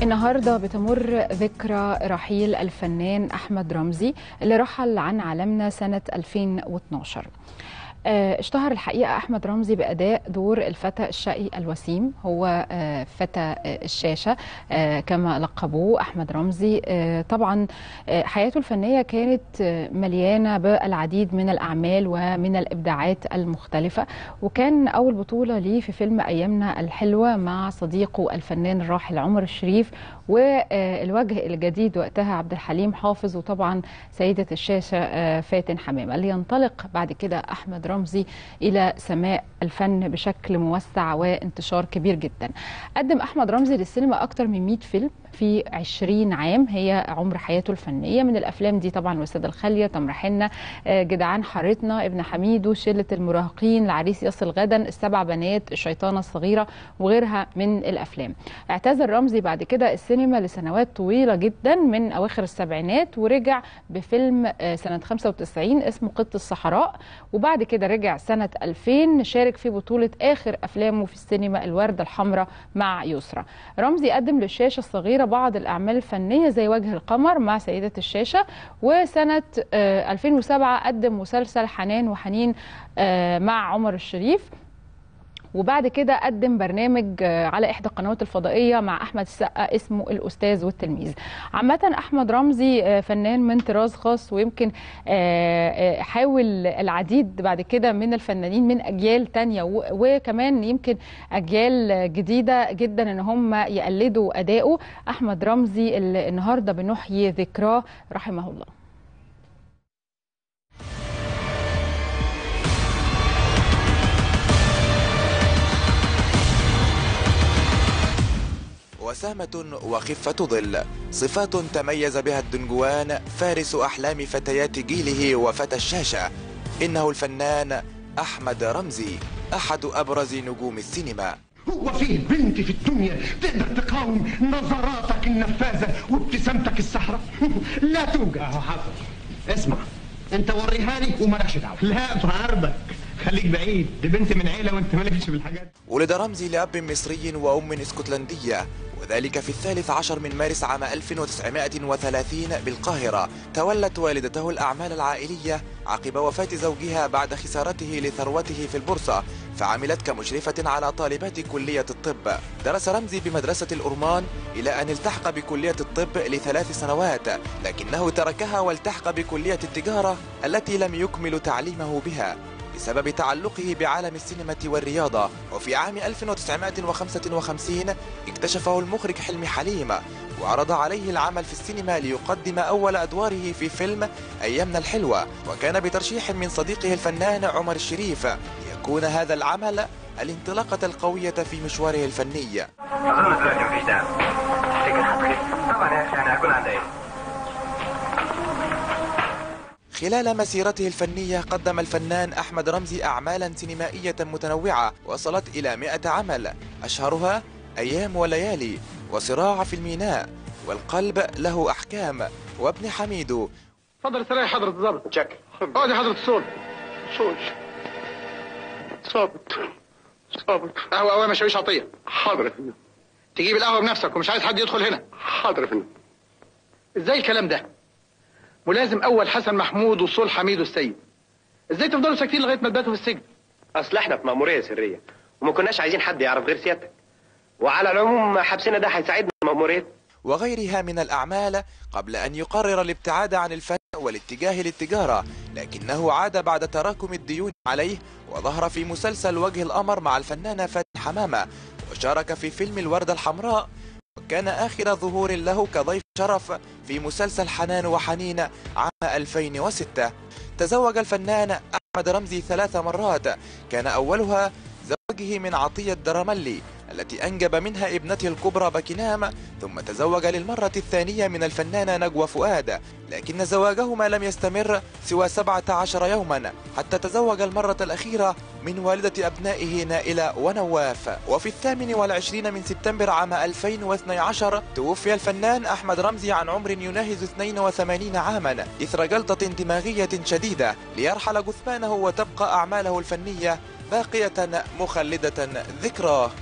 النهارده بتمر ذكرى رحيل الفنان احمد رمزي اللي رحل عن عالمنا سنه 2012 آه، اشتهر الحقيقه احمد رمزي باداء دور الفتى الشقي الوسيم هو آه، فتى آه، الشاشه آه، كما لقبوه احمد رمزي آه، طبعا آه، حياته الفنيه كانت آه، مليانه بالعديد من الاعمال ومن الابداعات المختلفه وكان اول بطوله ليه في فيلم ايامنا الحلوه مع صديقه الفنان الراحل عمر الشريف والوجه الجديد وقتها عبد الحليم حافظ وطبعا سيده الشاشه آه، فاتن حمامه لينطلق بعد كده احمد رمزي الى سماء الفن بشكل موسع وانتشار كبير جدا قدم احمد رمزي للسينما اكتر من 100 فيلم في 20 عام هي عمر حياته الفنيه من الافلام دي طبعا الوساده الخاليه تمر حنه آه، جدعان حارتنا ابن حميدو شله المراهقين العريس يصل غدا السبع بنات الشيطانه الصغيره وغيرها من الافلام اعتزل رمزي بعد كده السينما لسنوات طويله جدا من اواخر السبعينات ورجع بفيلم آه، سنه 95 اسمه قط الصحراء وبعد كده رجع سنه 2000 شارك في بطوله اخر افلامه في السينما الورده الحمراء مع يسرى رمزي قدم للشاشه الصغيره بعض الاعمال الفنيه زي وجه القمر مع سيده الشاشه وسنه آه، 2007 قدم مسلسل حنان وحنين آه، مع عمر الشريف وبعد كده قدم برنامج آه، على احدى القنوات الفضائيه مع احمد السقا اسمه الاستاذ والتلميذ عامه احمد رمزي آه، فنان من طراز خاص ويمكن آه، آه، حاول العديد بعد كده من الفنانين من اجيال تانية و- وكمان يمكن اجيال جديده جدا ان هم يقلدوا اداؤه احمد رمزي اللي النهارده بنحيي ذكراه رحمه الله وسامة وخفة ظل صفات تميز بها الدنجوان فارس أحلام فتيات جيله وفتى الشاشة إنه الفنان أحمد رمزي أحد أبرز نجوم السينما هو فيه بنت في الدنيا تقدر تقاوم نظراتك النفاذة وابتسامتك السحرة لا توجد اهو حاضر اسمع انت وريها لي ومالكش دعوه لا بعرضك خليك بعيد دي بنت من عيله وانت مالكش بالحاجات ولد رمزي لأب مصري وأم اسكتلندية وذلك في الثالث عشر من مارس عام 1930 بالقاهرة تولت والدته الأعمال العائلية عقب وفاة زوجها بعد خسارته لثروته في البورصة فعملت كمشرفة على طالبات كلية الطب درس رمزي بمدرسة الأرمان إلى أن التحق بكلية الطب لثلاث سنوات لكنه تركها والتحق بكلية التجارة التي لم يكمل تعليمه بها بسبب تعلقه بعالم السينما والرياضة وفي عام 1955 اكتشفه المخرج حلمي حليم وعرض عليه العمل في السينما ليقدم أول أدواره في فيلم أيامنا الحلوة وكان بترشيح من صديقه الفنان عمر الشريف ليكون هذا العمل الانطلاقة القوية في مشواره الفني اظن دلوقتي مفيش داعي تفتكر هتخف طبعا يا اخي انا هكون عند ايه خلال مسيرته الفنية قدم الفنان أحمد رمزي أعمالا سينمائية متنوعة وصلت إلى مئة عمل أشهرها أيام وليالي وصراع في الميناء والقلب له أحكام وابن حميدو اتفضل استريح حضرة الضابط متشكر اقعد يا حضرة الصول صول صابت صابت قهوة قهوة مشاويش عطية حاضر يا فندم تجيب القهوة بنفسك ومش عايز حد يدخل هنا حاضر يا فندم ازاي الكلام ده؟ ملازم اول حسن محمود وصول حميد والسيد ازاي تفضلوا ساكتين لغاية ما تباتوا في السجن؟ اصل احنا في مأمورية سرية وما كناش عايزين حد يعرف غير سيادتك وعلى العموم حبسنا ده هيساعدنا في مأمورية وغيرها من الأعمال قبل أن يقرر الابتعاد عن الفن والاتجاه للتجارة لكنه عاد بعد تراكم الديون عليه وظهر في مسلسل وجه القمر مع الفنانة فاتن حمامة وشارك في فيلم الوردة الحمراء وكان آخر ظهور له كضيف شرف في مسلسل حنان وحنين عام 2006 تزوج الفنان أحمد رمزي ثلاث مرات كان أولها زواجه من عطية درملي التي أنجب منها ابنته الكبرى بكنام ثم تزوج للمرة الثانية من الفنانة نجوى فؤاد لكن زواجهما لم يستمر سوى 17 يوما حتى تزوج المرة الأخيرة من والدة أبنائه نائلة ونواف وفي الثامن والعشرين من سبتمبر عام 2012 توفي الفنان أحمد رمزي عن عمر يناهز 82 عاما إثر جلطة دماغية شديدة ليرحل جثمانه وتبقى أعماله الفنية باقية مخلدة ذكراه